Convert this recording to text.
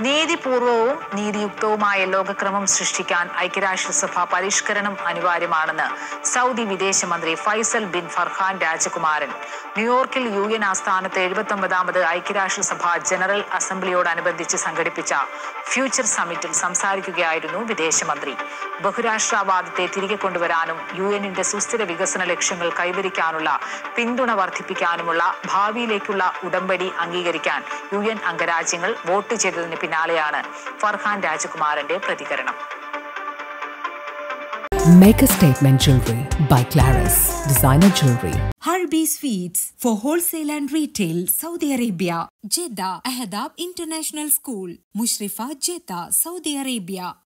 നീതിപൂർവവും നീതിയുക്തവുമായ ലോകക്രമം സൃഷ്ടിക്കാൻ ഐക്യരാഷ്ട്രസഭ പരിഷ്കരണം അനിവാര്യമാണെന്ന് സൗദി വിദേശമന്ത്രി ഫൈസൽ ബിൻ ഫർഹാൻ രാജകുമാരൻ ന്യൂയോർക്കിൽ യു എൻ ആസ്ഥാനത്ത് എഴുപത്തൊമ്പതാമത് ഐക്യരാഷ്ട്രസഭ ജനറൽ അസംബ്ലിയോടനുബന്ധിച്ച് സംഘടിപ്പിച്ച ഫ്യൂച്ചർ സമ്മിറ്റിൽ സംസാരിക്കുകയായിരുന്നു വിദേശമന്ത്രി ബഹുരാഷ്ട്രവാദത്തെ തിരികെ കൊണ്ടുവരാനും യു എന്നിന്റെ സുസ്ഥിര വികസന ലക്ഷ്യങ്ങൾ കൈവരിക്കാനുള്ള പിന്തുണ വർദ്ധിപ്പിക്കാനുമുള്ള ഭാവിയിലേക്കുള്ള ഉടമ്പടി അംഗീകരിക്കാൻ യു എൻ അംഗരാജ്യങ്ങൾ വോട്ട് ചെയ്തതിന് പിന്നാലെയാണ് ഫർഹാൻ രാജകുമാരന്റെ പ്രതികരണം Make a statement jewelry by Claris, designer jewelry. Harbi Sweets for wholesale and retail, Saudi Arabia. Jeddah Ahadab International School, Mushrifa Jeddah, Saudi Arabia.